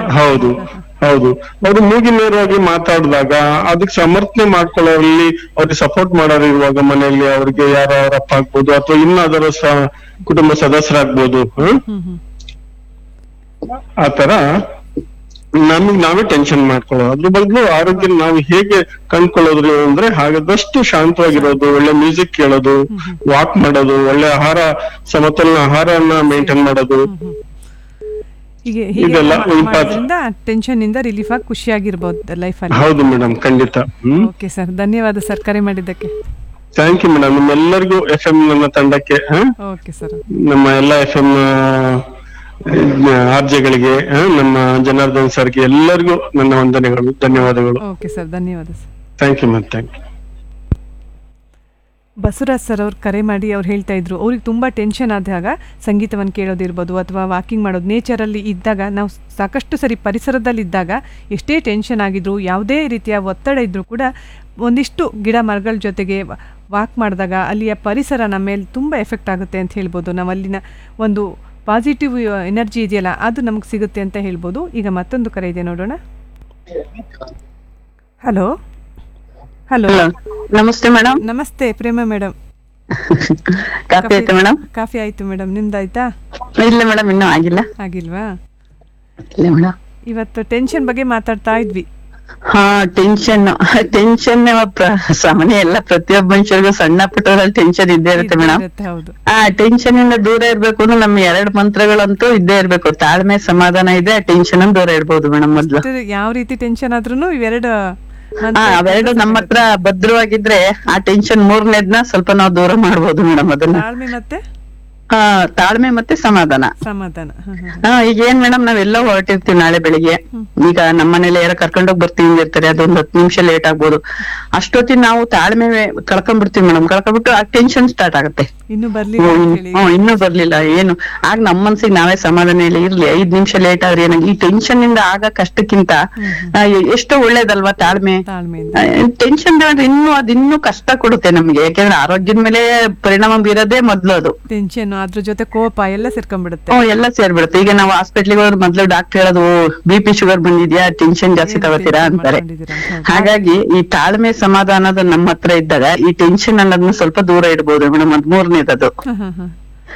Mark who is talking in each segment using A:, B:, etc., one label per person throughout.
A: ಹೌದು ಹೌದು ಅವರು ಮೂಗಿ ನೇರವಾಗಿ ಮಾತಾಡಿದಾಗ ಅದಕ್ಕೆ ಸಮರ್ಥನೆ ಮಾಡ್ಕೊಳ್ಳೋರಲ್ಲಿ ಅವ್ರಿಗೆ ಸಪೋರ್ಟ್ ಮಾಡೋರು ಇರುವಾಗ ಮನೆಯಲ್ಲಿ ಅವ್ರಿಗೆ ಯಾರೋ ಅವ್ರ ಅಪ್ಪ ಆಗ್ಬೋದು ಅಥವಾ ಇನ್ನಾದರೂ ಸ ಕುಟುಂಬ ಸದಸ್ಯರಾಗ್ಬೋದು ಹ್ಮ್
B: ಹ್ಮ್ ಹ್ಮ್
A: ಆತರ ನಮಗ್ ನಾವೇ ಟೆನ್ಷನ್ ಮಾಡ್ಕೊಳ್ಳೋದು ಅದ್ರ ಬದಲು ಆರೋಗ್ಯ ನಾವು ಹೇಗೆ ಕಂಡ್ಕೊಳ್ಳೋದ್ರಿ ಅಂದ್ರೆ ಹಾಗಾದಷ್ಟು ಶಾಂತವಾಗಿರೋದು ಒಳ್ಳೆ ಮ್ಯೂಸಿಕ್ ಕೇಳೋದು ವಾಕ್ ಮಾಡೋದು ಒಳ್ಳೆ ಆಹಾರ ಸಮತೋಲನ ಆಹಾರನ ಮೇಂಟೈನ್ ಮಾಡೋದು
B: ಹೀಗೆ ಹೀಗೆ
A: ಇದೆಲ್ಲ
B: ಮಾ-
A: ಇಂಪಾರ್ಟೆಂಟ್.
B: ಮಾಡೋದ್ರಿಂದ ಟೆನ್ಷನ್ ಇಂದ ರಿಲೀಫ್ ಆಗಿ ಖುಷಿಯಾಗಿರ್ಬೋದು ಲೈಫಲ್ಲಿ
A: ಹೌದು ಮೇಡಮ್ ಖಂಡಿತ ಹ್ಮ್
B: ಓಕೆ ಸರ್ ಧನ್ಯವಾದ ಸರ್ ಕರೆ ಮಾಡಿದ್ದಕ್ಕೆ
A: ಥ್ಯಾಂಕ್ ಯು ಮೇಡಮ್ ನಿಮ್ಮೆಲ್ಲರಿಗೂ ಎಫ್ ಎಂ ನನ್ನ ತಂಡಕ್ಕೆ ಹ?
B: ಓಕೆ ಸರ್
A: ನಮ್ಮ ಎಲ್ಲ ಎಫ್ ಎಂ ಆರ್ಜೆಗಳಿಗೆ ನಮ್ಮ ಜನಾರ್ದನ್ ಸರ್ಗೆ ಎಲ್ಲರಿಗೂ ನನ್ನ ವಂದನೆಗಳು ಧನ್ಯವಾದಗಳು
B: ಓಕೆ ಸರ್ ಧನ್ಯವಾದ sir
A: thank you ma'am thank you
B: Basavaraj sir ಅವ್ರು ಕರೆ ಮಾಡಿ ಅವ್ರು ಹೇಳ್ತಾ ಇದ್ರು ಅವ್ರಿಗೆ ತುಂಬ ಟೆನ್ಷನ್ ಆದಾಗ ಸಂಗೀತವನ್ನು ಕೇಳೋದಿರ್ಬೋದು ಅಥವಾ ವಾಕಿಂಗ್ ಮಾಡೋದು ನೇಚರಲ್ಲಿ ಇದ್ದಾಗ ನಾವು ಸಾಕಷ್ಟು ಸರಿ ಪರಿಸರದಲ್ಲಿ ಇದ್ದಾಗ ಎಷ್ಟೇ ಟೆನ್ಷನ್ ಆಗಿದ್ರು ಯಾವುದೇ ರೀತಿಯ ಒತ್ತಡ ಇದ್ದರೂ ಕೂಡ ಒಂದಿಷ್ಟು ಗಿಡ ಮರಗಳ ಜೊತೆಗೆ ವಾಕ್ ಮಾಡಿದಾಗ ಅಲ್ಲಿಯ ಪರಿಸರ ನಮ್ಮ ಮೇಲೆ ತುಂಬ ಎಫೆಕ್ಟ್ ಆಗುತ್ತೆ ಅಂತ ಹೇಳ್ಬೋದು ನಾವು ಅಲ್ಲಿನ ಒಂದು ಪಾಸಿಟಿವ್ ಎನರ್ಜಿ ಇದೆಯಲ್ಲ ಅದು ನಮಗೆ ಸಿಗುತ್ತೆ ಅಂತ ಹೇಳ್ಬೋದು ಈಗ ಮತ್ತೊಂದು ಕರೆ ಇದೆ ನೋಡೋಣ ಹಲೋ ಹಲೋ
C: ಹಲೋ ನಮಸ್ತೆ ಮೇಡಮ್
B: ನಮಸ್ತೆ ಪ್ರೇಮ ಮೇಡಮ್
C: ಕಾಫಿ ಆಯ್ತಾ ಮೇಡಮ್
B: ಕಾಫಿ ಆಯ್ತು ಮೇಡಮ್ ನಿಮ್ದಾಯ್ತಾ
C: ಇಲ್ಲ ಮೇಡಮ್ ಇನ್ನೂ ಆಗಿಲ್ಲ
B: ಆಗಿಲ್ವಾ
C: ಇಲ್ಲ ಮೇಡಮ್
B: ಇವತ್ತು ಟೆನ್ಷನ್ ಬಗ್ಗೆ ಮಾತಾಡ್ತಾ ಇದ್ವಿ
C: ಹಾ ಟೆನ್ಷನ್ ಟೆನ್ಷನ್ ಸಾಮಾನ್ಯ ಎಲ್ಲ ಪ್ರತಿಯೊಬ್ಬ ಮನುಷ್ಯರಿಗೂ ಸಣ್ಣ ಪುಟ್ಟದ್ರಲ್ಲಿ ಟೆನ್ಷನ್ ಇದ್ದೇ ಇರುತ್ತೆ ಮೇಡಮ್
B: ಇರುತ್ತೆ, ಹೌದು
C: ಆ ಟೆನ್ಷನ್ ಇಂದ ದೂರ ಇರ್ಬೇಕು ಅಂದ್ರೆ ನಮ್ಮ ಎರಡ್ ಮಂತ್ರಗಳಂತೂ ಇದ್ದೇ ಇರ್ಬೇಕು ತಾಳ್ಮೆ ಸಮಾಧಾನ ಇದೆ ಟೆನ್ಷನ್ ದೂರ ಇರ್ಬೋದು ಮೇಡಮ್ ಮೊದ್ಲು
B: ಮತ್ತೆ ಯಾವ ರೀತಿ ಟೆನ್ಷನ್ ಆದ್ರೂ ಇವೆರಡು ಮಂತ್ರ
C: ಹಾ ಅವೆರಡು ನಮ್ಮ ಹತ್ರ ಭದ್ರವಾಗಿದ್ರೆ ಆ ಟೆನ್ಷನ್ ಮೂರನೇದ್ನ ಸ್ವಲ್ಪ ನಾವು ದೂರ ಮಾಡ್ಬೋದು ಮೇಡಮ್ ಅದನ್ನ
B: ತಾಳ್ಮೆ ಮತ್ತೆ
C: ಹಾ ತಾಳ್ಮೆ ಮತ್ತೆ ಸಮಾಧಾನ
B: ಸಮಾಧಾನ ಹ, ಹ, ಹ.
C: ಹಾ ಈಗ ಏನ್ ಮೇಡಮ್ ನಾವೆಲ್ಲೋ ಹೊರಟಿರ್ತೀವಿ ನಾಳೆ ಬೆಳಿಗ್ಗೆ ಈಗ ನಮ್ಮ ಮನೇಲಿ ಯಾರೋ ಕರ್ಕೊಂಡೋಗಿ ಬರ್ತೀವಿ ಅಂದಿರ್ತಾರೆ ಅದೊಂದ್ ಹತ್ತು ನಿಮಿಷ ಲೇಟ್ ಆಗ್ಬೋದು ಅಷ್ಟೊತ್ತಿಗೆ ನಾವು ತಾಳ್ಮೆ ಕಳ್ಕೊಂಡ್ಬಿಡ್ತೀವಿ ಮೇಡಮ್ ಕಳ್ಕೊಂಡ್ಬಿಟ್ಟು ಆ ಟೆನ್ಷನ್ ಸ್ಟಾರ್ಟ್ ಆಗುತ್ತೆ
B: ಇನ್ನು
C: ಓ,
B: ಬರ್ಲಿಲ್ಲ ಅಂತ
C: ಇನ್-
B: ಹೇಳಿ
C: ಹ್ಮ್, ಇನ್ನೂ ಬರ್ಲಿಲ್ಲ ಏನು ಆಗ ನಮ್ಮ ಮನ್ಸಿಗೆ ನಾವೇ ಸಮಾಧಾನ ಇಲ್ಲ ಇರ್ಲಿ ಐದ್ ನಿಮಿಷ ಲೇಟ್ ಆದ್ರೆ ಏನಾಗ ಈ ಟೆನ್ಷನ್ ಇಂದ ಆಗ ಕಷ್ಟಕ್ಕಿಂತ ಆ, ಎ- ಎಷ್ಟೋ ಒಳ್ಳೇದಲ್ವಾ ತಾಳ್ಮೆ
B: ತಾಳ್ಮೆಯಿಂದ
C: ಟೆನ್ಷನ್ ಇನ್ನೂ ಅದ್ ಇನ್ನೂ ಕಷ್ಟ ಕೊಡುತ್ತೆ ನಮ್ಗೆ ಯಾಕಂದ್ರೆ ಆರೋಗ್ಯದ ಮೇಲೆ ಪರಿಣಾಮ ಬೀರೋದೇ ಮೊದ್ಲು ಅದು
B: ಟೆನ್ಷನ್ ಅದ್ರ ಜೊತೆ ಕೋಪ ಎಲ್ಲ ಸೇರ್ಕೊಂಡ್ಬಿಡುತ್ತೆ
C: ಹ್ಮ್ ಎಲ್ಲ ಸೇರ್ಬಿಡುತ್ತೆ ಈಗ ನಾವು ಹಾಸ್ಪಿಟ್ಲಿಗೆ ಹೋದ್ರೆ ಮೊದ್ಲು ಡಾಕ್ಟರ್ ಹೇಳೋದು ಬಿ ಪಿ ಶುಗರ್ ಬಂದಿದ್ಯಾ ಟೆನ್ಷನ್ ಜಾಸ್ತಿ
B: ಏನು
C: ತಗೋತೀರಾ
B: tension
C: ಅಂತಾರೆ
B: ಮಾಡ್ಕೊಂಡಿದ್ದೀರಾ ಅಂತ ಹೌದು.
C: ಹಾಗಾಗಿ ಈ ತಾಳ್ಮೆ ಸಮಾಧಾನದ ನಮ್ಮ ಹತ್ರ ಇದ್ದಾಗ ಈ ಟೆನ್ಷನ್ ಅನ್ನೋದನ್ನ ಸ್ವಲ್ಪ ದೂರ ಇಡ್ಬೋದು ಮೇಡಮ್ ಅದ್ ಮೂರನೇದದು
B: ಹ, ಹ, ಹ.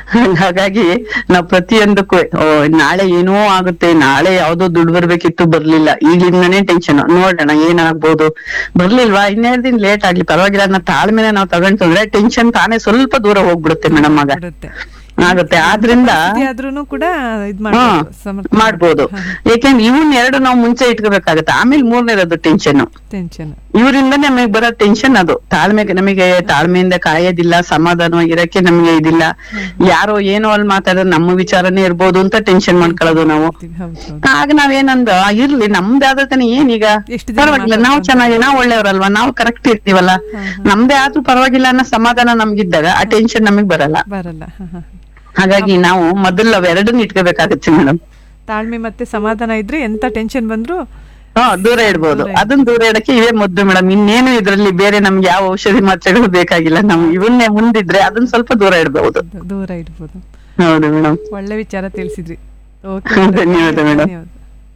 C: ಹಾಗಾಗಿ ನಾವ್ ಪ್ರತಿಯೊಂದಕ್ಕೂ ಓ ನಾಳೆ ಏನೋ ಆಗುತ್ತೆ ನಾಳೆ ಯಾವ್ದೋ ದುಡ್ಡು ಬರ್ಬೇಕಿತ್ತು ಬರ್ಲಿಲ್ಲ ಈಗಿಂದನೇ ಟೆನ್ಷನ್ ನೋಡೋಣ ಏನಾಗ್ಬೋದು ಬರ್ಲಿಲ್ವಾ ಇನ್ನೆರಡು ದಿನ ಲೇಟ್ ಆಗ್ಲಿ ಪರವಾಗಿಲ್ಲ ಅನ್ನೋ ತಾಳ್ಮೆನ ನಾವ್ ತಗೊಂಡ್ರೆ ಟೆನ್ಷನ್ ತಾನೇ ಸ್ವಲ್ಪ ದೂರ ಹೋಗ್ಬಿಡುತ್ತೆ ಮೇಡಮ್ ಆಗ
B: ಬಿಡುತ್ತೆ
C: ಆಗುತ್ತೆ ಆದ್ರಿಂದ
B: ಆದ್ರೂ ಕೂಡ ಇದ್
C: ಹಾ
B: ಮಾಡ್ಬೋದು ಸಮರ್ಥ
C: ಮಾಡ್ಬೋದು ಯಾಕೆಂದ್ರೆ ಇವನ್ ಎರಡು ನಾವು ಮುಂಚೆ ಇಟ್ಕೋಬೇಕಾಗತ್ತೆ ಆಮೇಲೆ ಮೂರನೇದದು ಟೆನ್ಷನ್
B: ಟೆನ್ಷನ್
C: ಇವರಿಂದ ನಮಗೆ ಬರೋ ಟೆನ್ಷನ್ ಅದು ತಾಳ್ಮೆಗೆ ನಮಗೆ ತಾಳ್ಮೆಯಿಂದ ಕಾಯೋದಿಲ್ಲ ಸಮಾಧಾನವಾಗಿರಕ್ಕೆ ನಮಗೆ ಇದಿಲ್ಲ ಯಾರೋ ಏನೋ ಅಲ್ಲಿ ಮಾತಾಡೋದು ನಮ್ಮ ವಿಚಾರನೇ ಇರ್ಬೋದು ಅಂತ ಟೆನ್ಷನ್ ಮಾಡ್ಕೊಳ್ಳೋದು ನಾವು
B: ಹೌದು ಹೌದು
C: ಆಗ ನಾವೇನಂದ ಇರ್ಲಿ ನಮ್ದೇ ಆದ ತಾನೇ ಏನೀಗ
B: ಎಷ್ಟು ದಿನ
C: ಪರವಾಗಿಲ್ಲ ನಾವು ಚೆನ್ನಾಗಿ ನಾವು ಒಳ್ಳೆಯವರಲ್ವಾ ನಾವು ಕರೆಕ್ಟ್ ಇರ್ತೀವಲ್ಲ ನಮ್ದೇ ಆದ್ರೂ ಪರವಾಗಿಲ್ಲ ಅನ್ನೋ ಸಮಾಧಾನ ನಮ್ಗಿದ್ದಾಗ ಆ ಟೆನ್ಷನ್ ನಮಗ್ ಬರಲ್ಲ
B: ಬರಲ್ಲ ಹ, ಹ.
C: ಹಾಗಾಗಿ ನಾವು ಮೊದಲು ಅವೆರಡನ್ನ ಇಟ್ಕೋಬೇಕಾಗತ್ತೆ ಮೇಡಮ್
B: ತಾಳ್ಮೆ ಮತ್ತೆ ಸಮಾಧಾನ ಇದ್ರೆ ಎಂತ ಟೆನ್ಷನ್ ಬಂದ್ರು
C: ಹಾ ದೂರ ಇಡ್ಬೋದು ಅದನ್ನ ದೂರ ಇಡಕ್ಕೆ ಇವೇ ಮುದ್ದು ಮೇಡಮ್ ಇನ್ನೇನು ಇದ್ರಲ್ಲಿ ಬೇರೆ ನಮ್ಗೆ ಯಾವ ಔಷಧಿ ಮಾತ್ರೆಗಳು ಬೇಕಾಗಿಲ್ಲ ನಮ್ ಇವನ್ನೇ ಮುಂದಿದ್ರೆ ಅದನ್ನ ಸ್ವಲ್ಪ ದೂರ ಇಡ್ಬಹುದು
B: ದ- ದೂರ ಇಡ್ಬೋದು
C: ಹೌದು ಮೇಡಮ್
B: ಒಳ್ಳೆ ವಿಚಾರ ತಿಳಿಸಿದ್ರಿ ಓಕೆ
C: ಧನ್ಯವಾದ ಮೇಡಮ್
B: ಧನ್ಯವಾದ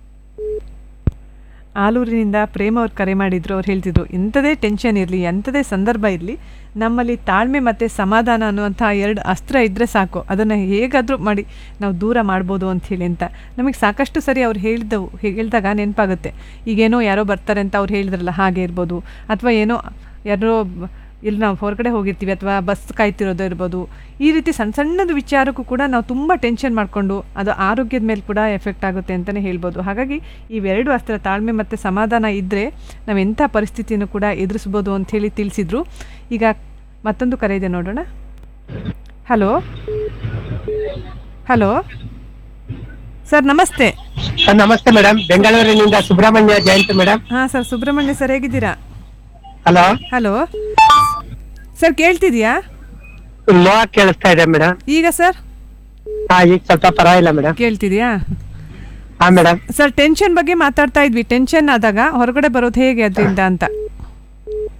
B: ಆಲೂರಿನಿಂದ ಪ್ರೇಮ ಅವ್ರು ಕರೆ ಮಾಡಿದ್ರು ಅವ್ರು ಹೇಳ್ತಿದ್ರು ಎಂಥದೇ ಟೆನ್ಷನ್ ಇರಲಿ ಎಂಥದೇ ಸಂದರ್ಭ ಇರಲಿ ನಮ್ಮಲ್ಲಿ ತಾಳ್ಮೆ ಮತ್ತು ಸಮಾಧಾನ ಅನ್ನುವಂಥ ಎರಡು ಅಸ್ತ್ರ ಇದ್ದರೆ ಸಾಕು ಅದನ್ನು ಹೇಗಾದರೂ ಮಾಡಿ ನಾವು ದೂರ ಮಾಡ್ಬೋದು ಅಂತ ಹೇಳಿ ಅಂತ ನಮಗೆ ಸಾಕಷ್ಟು ಸರಿ ಅವ್ರು ಹೇಳಿದವು ಹೇಳಿದಾಗ ನೆನಪಾಗುತ್ತೆ ಈಗೇನೋ ಯಾರೋ ಬರ್ತಾರೆ ಅಂತ ಅವ್ರು ಹೇಳಿದ್ರಲ್ಲ ಹಾಗೆ ಇರ್ಬೋದು ಅಥವಾ ಏನೋ ಯಾರೋ ಬ- ಇಲ್ಲಿ ನಾವು ಹೊರಗಡೆ ಹೋಗಿರ್ತೀವಿ ಅಥವಾ ಬಸ್ ಕಾಯ್ತಿರೋದು ಇರ್ಬೋದು ಈ ರೀತಿ ಸಣ್ಣ ಸಣ್ಣದು ವಿಚಾರಕ್ಕೂ ಕೂಡ ನಾವು ತುಂಬ ಟೆನ್ಷನ್ ಮಾಡಿಕೊಂಡು ಅದು ಆರೋಗ್ಯದ ಮೇಲೆ ಕೂಡ ಎಫೆಕ್ಟ್ ಆಗುತ್ತೆ ಅಂತಲೇ ಹೇಳ್ಬೋದು ಹಾಗಾಗಿ ಇವೆರಡು ಅಸ್ತ್ರ ತಾಳ್ಮೆ ಮತ್ತು ಸಮಾಧಾನ ಇದ್ದರೆ ನಾವು ಎಂಥ ಪರಿಸ್ಥಿತಿಯನ್ನು ಕೂಡ ಎದುರಿಸ್ಬೋದು ಅಂಥೇಳಿ ತಿಳಿಸಿದ್ರು ಈಗ ಮತ್ತೊಂದು ಕರೆ ಇದೆ ನೋಡೋಣ ಹಲೋ ಹಲೋ ಸರ್ ನಮಸ್ತೆ
D: ನಮಸ್ತೆ ಮೇಡಮ್ ಬೆಂಗಳೂರಿನಿಂದ ಸುಬ್ರಹ್ಮಣ್ಯ ಜಯಂತ್ ಮೇಡಮ್
B: ಹಾಂ ಸರ್ ಸುಬ್ರಹ್ಮಣ್ಯ ಸರ್ ಹೇಗಿದ್ದೀರಾ
D: ಹಲೋ
B: ಹಲೋ ಸರ್ ಕೇಳ್ತಿದ್ಯಾ
D: ಲೋ ಕೇಳಿಸ್ತಾ ಇದೆ ಮೇಡಮ್
B: ಈಗ ಸರ್
D: ಹಾ ಈಗ ಸ್ವಲ್ಪ ಪರವಾಗಿಲ್ಲ ಮೇಡಮ್
B: ಕೇಳ್ತಿದ್ಯಾ
D: ಹಾ ಮೇಡಮ್
B: ಸರ್ ಟೆನ್ಷನ್ ಬಗ್ಗೆ ಮಾತಾಡ್ತಾ ಇದ್ವಿ ಟೆನ್ಷನ್ ಆದಾಗ ಹೊರಗಡೆ ಬರೋದು ಹೇಗೆ ಅದರಿಂದ ಅಂತ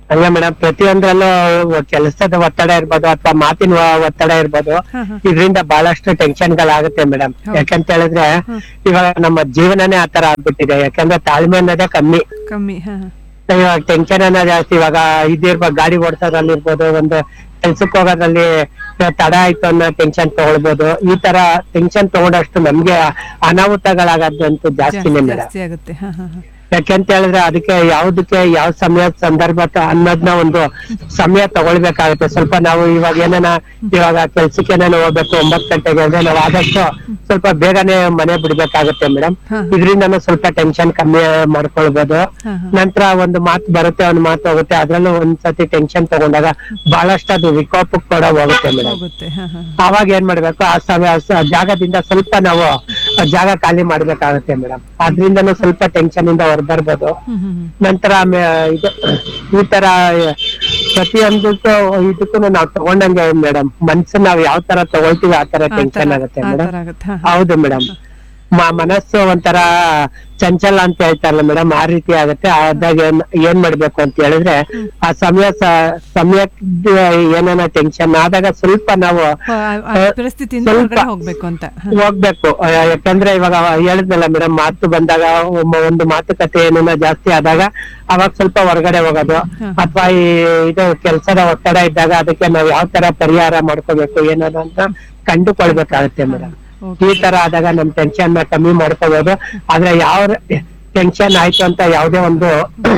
D: ಹಂಗೆ ಮೇಡಮ್ ಪ್ರತಿಯೊಂದ್ರಲ್ಲೂ ಕೆಲಸದ ಒತ್ತಡ ಇರ್ಬೋದು ಅಥವಾ ಮಾತಿನ ವ- ಒತ್ತಡ ಇರ್ಬೋದು
B: ಹಾ, ಹಾ.
D: ಇದರಿಂದ ಬಹಳಷ್ಟು ಟೆನ್ಷನ್ ಗಳಾಗುತ್ತೆ ಮೇಡಮ್
B: ಹೌದು.
D: ಯಾಕಂತ ಹೇಳಿದ್ರೆ ಇವಾಗ ನಮ್ಮ ಜೀವನನೇ ಆತರ ಆಗ್ಬಿಟ್ಟಿದೆ ಯಾಕಂದ್ರೆ ತಾಳ್ಮೆ ಅನ್ನೋದೇ ಕಮ್ಮಿ
B: ಕಮ್ಮಿ ಹಾ ಹಾ.
D: ಇವಾಗ ಟೆನ್ಷನ್ ಅನ್ನೋ ಜಾಸ್ತಿ ಇವಾಗ ಇದಿರ್ಬೋದು ಗಾಡಿ ಓಡಿಸೋದ್ರಲ್ಲಿ ಇರ್ಬೋದು ಒಂದು ಕೆಲ್ಸಕ್ಕೆ ಹೋಗೋದ್ರಲ್ಲಿ ತಡ ಆಯ್ತು ಅನ್ನೋ ಟೆನ್ಷನ್ ತಗೊಳ್ಬೋದು ಈ ತರ ಟೆನ್ಷನ್ ತಗೊಂಡಷ್ಟು ನಮ್ಗೆ ಅನಾಹುತಗಳಾಗದಂತೂ ಜಾಸ್ತಿನೇ ಮೇಡಮ್
B: ಜಾಸ್ತಿ ಆಗುತ್ತೆ ಹಾ ಹಾ ಹಾ
D: ಯಾಕೆಂತ ಹೇಳಿದ್ರೆ ಅದಕ್ಕೆ ಯಾವ್ದಕ್ಕೆ ಯಾವ ಸಮಯ ಸಂದರ್ಭ ತ- ಅನ್ನೋದ್ನ ಒಂದು ಸಮಯ ತಗೊಳ್ಬೇಕಾಗುತ್ತೆ ಸ್ವಲ್ಪ ನಾವು ಇವಾಗ ಏನಾನ ಇವಾಗ ಕೆಲ್ಸಕ್ಕೆ ಏನಾನ ಹೋಗ್ಬೇಕು ಒಂಬತ್ತು ಗಂಟೆಗೆ ಅಂದ್ರೆ ನಾವು ಆದಷ್ಟು ಸ್ವಲ್ಪ ಬೇಗನೆ ಮನೆ ಬಿಡ್ಬೇಕಾಗುತ್ತೆ ಮೇಡಮ್
B: ಹಾ.
D: ಇದರಿಂದನೂ ಸ್ವಲ್ಪ ಟೆನ್ಷನ್ ಕಮ್ಮಿ ಮಾಡ್ಕೊಳ್ಬೋದು
B: ಹಾ, ಹಾ.
D: ನಂತರ ಒಂದು ಮಾತು ಬರುತ್ತೆ ಒಂದು ಮಾತು ಹೋಗುತ್ತೆ ಅದ್ರಲ್ಲೂ ಒಂದ್ಸತಿ ಟೆನ್ಷನ್ ತಗೊಂಡಾಗ ಬಹಳಷ್ಟು ಅದು ವಿಕೋಪಕ್ಕೆ ಕೂಡ ಹೋಗುತ್ತೆ ಮೇಡಮ್
B: ಹೋಗುತ್ತೆ ಹಾ ಹಾ
D: ಅವಾಗ ಏನ್ ಮಾಡ್ಬೇಕು ಆ ಸಮಯ ಆ ಜಾಗದಿಂದ ಸ್ವಲ್ಪ ನಾವು ಆ ಜಾಗ ಖಾಲಿ ಮಾಡ್ಬೇಕಾಗುತ್ತೆ ಮೇಡಮ್ ಅದ್ರಿಂದನೂ ಸ್ವಲ್ಪ ಟೆನ್ಷನ್ ಇಂದ ಹೊರಬರ್ಬೋದು
B: ಹ್ಮ್ ಹ್ಮ್ ಹ್ಮ್.
D: ನಂತರ ಆಮೇ- ಇದು ಈ ತರ ಪ್ರತಿಯೊಂದಕ್ಕೂ ಇದಕ್ಕೂ ನಾವು ತಗೊಂಡಂಗೆ ಮೇಡಮ್ ಮನ್ಸು ನಾವ್ ಯಾವ ತರ ತಗೊಳ್ತೀವಿ ಆ ತರ
B: ಆ
D: ಟೆನ್ಷನ್
B: ಥರ-
D: ಆಗುತ್ತೆ
B: ಆ
D: ಮೇಡಮ್
B: ಥರ ಆಗುತ್ತೆ ಹಾ ಹಾ.
D: ಹೌದು ಮೇಡಮ್ ಮನಸ್ಸು ಒಂಥರ ಚಂಚಲ ಅಂತ ಹೇಳ್ತಾರಲ್ಲ ಮೇಡಮ್ ಆ ರೀತಿ ಆಗುತ್ತೆ ಆದಾಗ ಏನ್ ಏನ್ ಮಾಡ್ಬೇಕು ಅಂತ ಹೇಳಿದ್ರೆ ಆ ಸಮಯ ಸ- ಸಮಯದ ಏನಾನ ಟೆನ್ಷನ್ ಆದಾಗ ಸ್ವಲ್ಪ ನಾವು
B: ಆ- ಆ
D: ಆ,
B: ಪರಿಸ್ಥಿತಿಯಿಂದ
D: ಸ್ವಲ್ಪ
B: ಹೊರಗಡೆ ಹೋಗ್ಬೇಕು ಅಂತ ಹಾ.
D: ಹೋಗ್ಬೇಕು ಆ, ಯಾಕಂದ್ರೆ ಇವಾಗ ಹೇಳಿದ್ನಲ್ಲ ಮೇಡಮ್ ಮಾತು ಬಂದಾಗ ಒಮ್ಮ- ಒಂದು ಮಾತುಕತೆ ಏನೇನ ಜಾಸ್ತಿ ಆದಾಗ ಅವಾಗ ಸ್ವಲ್ಪ ಹೊರಗಡೆ ಹೋಗೋದು
B: ಹಾ.
D: ಅಥವಾ ಈ ಇದು ಕೆಲ್ಸದ ಒತ್ತಡ ಇದ್ದಾಗ ಅದಕ್ಕೆ ನಾವು ಯಾವ ತರ ಪರಿಹಾರ ಮಾಡ್ಕೋಬೇಕು ಏನದು ಅಂತ ಕಂಡುಕೊಳ್ಬೇಕಾಗುತ್ತೆ ಮೇಡಮ್
B: ಓಕೆ.
D: ಈ ತರ ಆದಾಗ ನಮ್ ಟೆನ್ಷನ್ ನ ಕಮ್ಮಿ ಮಾಡ್ಕೋಬಹುದು ಆದ್ರೆ ಯಾವ ಟೆನ್ಷನ್ ಆಯ್ತು ಅಂತ ಯಾವ್ದೇ ಒಂದು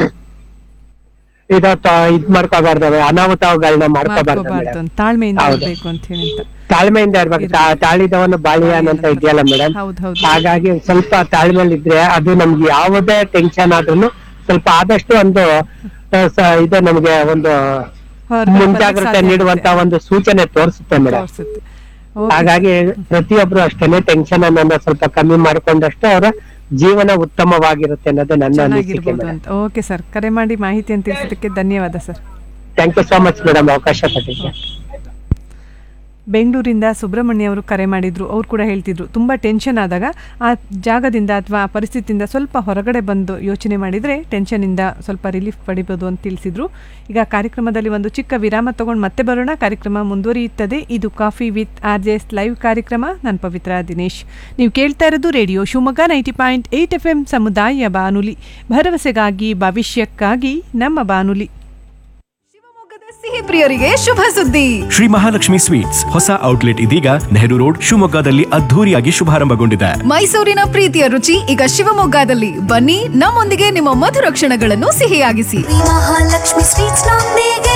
D: ಇದು ತ- ಇದ್ ಮಾಡ್ಕೋಬಾರ್ದು ಅನಾಹುತಗಳನ್ನ ಮಾಡ್ಕೋಬಾರ್ದು
B: ಮಾಡ್ಕೋಬಾರ್ದು
D: ಮೇಡಮ್
B: ಅಂತ ತಾಳ್ಮೆಯಿಂದ
D: ಹೌದು.
B: ಇರ್ಬೇಕು ಅಂತ ಹೇಳಿ ಅಂತ
D: ತಾಳ್ಮೆಯಿಂದ ಇರ್ಬೇಕು ತಾ- ತಾಳಿದವನು ಬಾಳಿಯಾನ್ ಅಂತ ಇದೆಯಲ್ಲ ಮೇಡಮ್
B: ಹೌದು ಹೌದು
D: ಹಾಗಾಗಿ ಸ್ವಲ್ಪ ತಾಳ್ಮೆಲ್ ಇದ್ರೆ ಅದು ನಮ್ಗೆ ಯಾವುದೇ ಟೆನ್ಷನ್ ಆದ್ರೂ ಸ್ವಲ್ಪ ಆದಷ್ಟು ಒಂದು ಆ, ಸ- ಇದು ನಮ್ಗೆ ಒಂದು
B: ಹೊರಗಡೆ ಬರ್ಲಿಕ್ಕೆ
D: ಮುಂಜಾಗ್ರತೆ
B: ಸಾಧ್ಯ
D: ನೀಡುವಂತ
B: ಆಗುತ್ತೆ.
D: ಒಂದು ಸೂಚನೆ ತೋರಿಸುತ್ತೆ ಮೇಡಮ್
B: ತೋರ್ಸುತ್ತೆ. ಓಕೆ.
D: ಹಾಗಾಗಿ ಪ್ರತಿಯೊಬ್ರು ಅಷ್ಟೇನೆ ಟೆನ್ಷನ್ ಅನ್ನೋದನ್ನ ಸ್ವಲ್ಪ ಕಮ್ಮಿ ಮಾಡ್ಕೊಂಡಷ್ಟು ಅವರ ಜೀವನ ಉತ್ತಮವಾಗಿರುತ್ತೆ ಅನ್ನೋದು ನನ್ನ ಅನಿಸಿಕೆ
B: ಚೆನ್ನಾಗಿರ್ಬೋದು
D: ಮೇಡಮ್
B: ಅಂತ ಓಕೆ ಸರ್ ಕರೆ ಮಾಡಿ ಮಾಹಿತಿಯನ್ನು ತಿಳಿಸಿದ್ದಕ್ಕೆ ಧನ್ಯವಾದ sir
D: thank you so much madam ಅವಕಾಶ ಕೊಟ್ಟಿದ್ದೆ
B: ಬೆಂಗಳೂರಿಂದ ಸುಬ್ರಹ್ಮಣ್ಯ ಅವರು ಕರೆ ಮಾಡಿದ್ರು ಅವ್ರು ಕೂಡ ಹೇಳ್ತಿದ್ರು ತುಂಬ ಟೆನ್ಷನ್ ಆದಾಗ ಆ ಜಾಗದಿಂದ ಅಥವಾ ಆ ಪರಿಸ್ಥಿತಿಯಿಂದ ಸ್ವಲ್ಪ ಹೊರಗಡೆ ಬಂದು ಯೋಚನೆ ಮಾಡಿದರೆ ಟೆನ್ಷನಿಂದ ಸ್ವಲ್ಪ ರಿಲೀಫ್ ಪಡಿಬೋದು ಅಂತ ತಿಳಿಸಿದ್ರು ಈಗ ಕಾರ್ಯಕ್ರಮದಲ್ಲಿ ಒಂದು ಚಿಕ್ಕ ವಿರಾಮ ತಗೊಂಡು ಮತ್ತೆ ಬರೋಣ ಕಾರ್ಯಕ್ರಮ ಮುಂದುವರಿಯುತ್ತದೆ ಇದು coffee with R J S live ಕಾರ್ಯಕ್ರಮ ನಾನು ಪವಿತ್ರ ದಿನೇಶ್ ನೀವು ಕೇಳ್ತಾ ಇರೋದು radio Shivamogga ninety point eight F M ಸಮುದಾಯ ಬಾನುಲಿ ಭರವಸೆಗಾಗಿ ಭವಿಷ್ಯಕ್ಕಾಗಿ ನಮ್ಮ ಬಾನುಲಿ
E: ಶಿವಮೊಗ್ಗದ ಸಿಹಿ ಪ್ರಿಯರಿಗೆ ಶುಭ ಸುದ್ದಿ
F: ಶ್ರೀ ಮಹಾಲಕ್ಷ್ಮಿ ಸ್ವೀಟ್ಸ್ ಹೊಸ ಔಟ್ಲೆಟ್ ಇದೀಗ ನೆಹರು ರೋಡ್ ಶಿವಮೊಗ್ಗದಲ್ಲಿ ಅದ್ಧೂರಿಯಾಗಿ ಶುಭಾರಂಭಗೊಂಡಿದೆ
E: ಮೈಸೂರಿನ ಪ್ರೀತಿಯ ರುಚಿ ಈಗ ಶಿವಮೊಗ್ಗದಲ್ಲಿ ಬನ್ನಿ ನಮ್ಮೊಂದಿಗೆ ನಿಮ್ಮ ಮಧುರ ಕ್ಷಣಗಳನ್ನು ಸಿಹಿಯಾಗಿಸಿ
G: ಮಹಾಲಕ್ಷ್ಮಿ ಸ್ವೀಟ್ಸ್ ನೊಂದಿಗೆ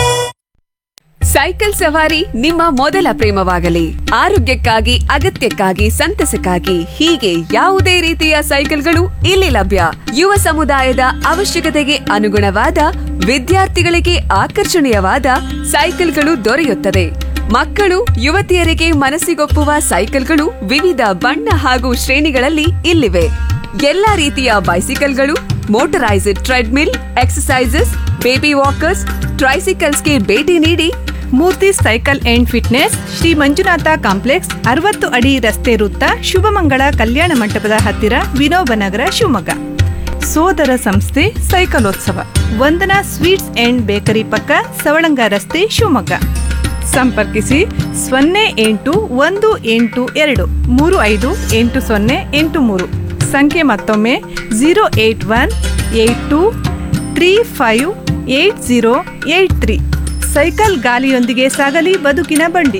H: ಸೈಕಲ್ ಸವಾರಿ ನಿಮ್ಮ ಮೊದಲ ಪ್ರೇಮವಾಗಲಿ ಆರೋಗ್ಯಕ್ಕಾಗಿ ಅಗತ್ಯಕ್ಕಾಗಿ ಸಂತಸಕ್ಕಾಗಿ ಹೀಗೆ ಯಾವುದೇ ರೀತಿಯ ಸೈಕಲ್ಗಳು ಇಲ್ಲಿ ಲಭ್ಯ ಯುವ ಸಮುದಾಯದ ಅವಶ್ಯಕತೆಗೆ ಅನುಗುಣವಾದ ವಿದ್ಯಾರ್ಥಿಗಳಿಗೆ ಆಕರ್ಷಣೀಯವಾದ ಸೈಕಲ್ಗಳು ದೊರೆಯುತ್ತದೆ ಮಕ್ಕಳು ಯುವತಿಯರಿಗೆ ಮನಸ್ಸಿಗೊಪ್ಪುವ ಸೈಕಲ್ಗಳು ವಿವಿಧ ಬಣ್ಣ ಹಾಗೂ ಶ್ರೇಣಿಗಳಲ್ಲಿ ಇಲ್ಲಿವೆ ಎಲ್ಲಾ ರೀತಿಯ ಬೈಸಿಕಲ್ಗಳು motorised treadmill exercises baby walkers ಟ್ರೈಸಿಕಲ್ಸ್ಗೆ ಭೇಟಿ ನೀಡಿ
I: Murthy cycle and fitness Shri Manjunatha complex ಅರವತ್ತು ಅಡಿ ರಸ್ತೆ ವೃತ್ತ ಶುಭಮಂಗಳ ಕಲ್ಯಾಣ ಮಂಟಪದ ಹತ್ತಿರ ವಿನೋಬ ನಗರ ಶಿವಮೊಗ್ಗ ಸೋದರ ಸಂಸ್ಥೆ ಸೈಕಲೋತ್ಸವ ವಂದನಾ ಸ್ವೀಟ್ಸ್ ಅಂಡ್ ಬೇಕರಿ ಪಕ್ಕ ಸವಳಂಗ ರಸ್ತೆ ಶಿವಮೊಗ್ಗ ಸಂಪರ್ಕಿಸಿ ಸೊನ್ನೆ ಎಂಟು ಒಂದು ಎಂಟು ಎರಡು ಮೂರು ಐದು ಎಂಟು ಸೊನ್ನೆ ಎಂಟು ಮೂರು ಸಂಖ್ಯೆ ಮತ್ತೊಮ್ಮೆ zero eight one eight two three five eight zero eight three cycle ಗಾಲಿಯೊಂದಿಗೆ ಸಾಗಲಿ ಬದುಕಿನ ಬಂಡಿ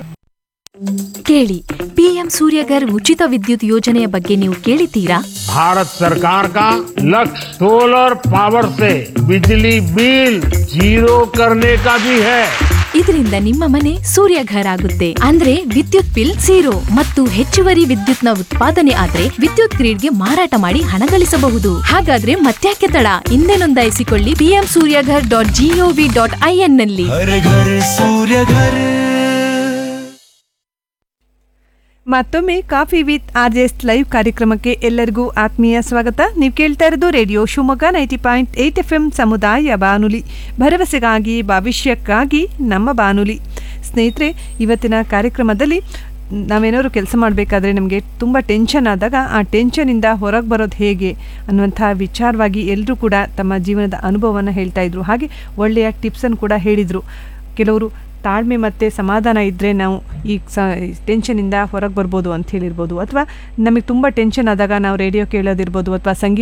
J: ಕೇಳಿ ಪಿಎಂ ಸೂರ್ಯಗರ್ ಉಚಿತ ವಿದ್ಯುತ್ ಯೋಜನೆಯ ಬಗ್ಗೆ ನೀವು ಕೇಳಿದ್ದೀರಾ
K: भारत सरकार का लक्ष्य सोलर पावर से बिजली बिल जीरो करने का भी है
J: ಇದರಿಂದ ನಿಮ್ಮ ಮನೆ ಸೂರ್ಯಘರ್ ಆಗುತ್ತೆ ಅಂದ್ರೆ ವಿದ್ಯುತ್ ಬಿಲ್ ಝೀರೋ ಮತ್ತು ಹೆಚ್ಚುವರಿ ವಿದ್ಯುತ್ನ ಉತ್ಪಾದನೆ ಆದ್ರೆ ವಿದ್ಯುತ್ ಗ್ರಿಡ್ಗೆ ಮಾರಾಟ ಮಾಡಿ ಹಣ ಗಳಿಸಬಹುದು ಹಾಗಾದ್ರೆ ಮತ್ತ್ಯಾಕೆ ತಡ ಹಿಂದೆ ನೋಂದಾಯಿಸಿಕೊಳ್ಳಿ PM Suryaghar dot GOV dot IN ನಲ್ಲಿ
B: ಮತ್ತೊಮ್ಮೆ coffee with R J S live ಕಾರ್ಯಕ್ರಮಕ್ಕೆ ಎಲ್ಲರಿಗೂ ಆತ್ಮೀಯ ಸ್ವಾಗತ ನೀವು ಕೇಳ್ತಾ ಇರೋದು radio Shivamogga ninety point eight F M ಸಮುದಾಯ ಬಾನುಲಿ ಭರವಸೆಗಾಗಿ ಭವಿಷ್ಯಕ್ಕಾಗಿ ನಮ್ಮ ಬಾನುಲಿ ಸ್ನೇಹಿತರೆ ಇವತ್ತಿನ ಕಾರ್ಯಕ್ರಮದಲ್ಲಿ ನಾವೇನಾದ್ರು ಕೆಲಸ ಮಾಡಬೇಕಾದ್ರೆ ನಮಗೆ ತುಂಬ ಟೆನ್ಷನ್ ಆದಾಗ ಆ ಟೆನ್ಷನಿಂದ ಹೊರಗೆ ಬರೋದು ಹೇಗೆ ಅನ್ನುವಂಥ ವಿಚಾರವಾಗಿ ಎಲ್ಲರೂ ಕೂಡ ತಮ್ಮ ಜೀವನದ ಅನುಭವವನ್ನು ಹೇಳ್ತಾ ಇದ್ರು ಹಾಗೆ ಒಳ್ಳೆಯ ಟಿಪ್ಸನ್ನು ಕೂಡ ಹೇಳಿದರು ಕೆಲವರು ತಾಳ್ಮೆ ಮತ್ತು ಸಮಾಧಾನ ಇದ್ದರೆ ನಾವು ಈ ಸ ಟೆನ್ಷನಿಂದ ಹೊರಗೆ ಬರ್ಬೋದು ಅಂತ ಹೇಳಿರ್ಬೋದು ಅಥವಾ ನಮಗೆ ತುಂಬ ಟೆನ್ಷನ್ ಆದಾಗ ನಾವು ರೇಡಿಯೋ ಕೇಳೋದಿರ್ಬೋದು ಅಥವಾ ಸಂಗೀತ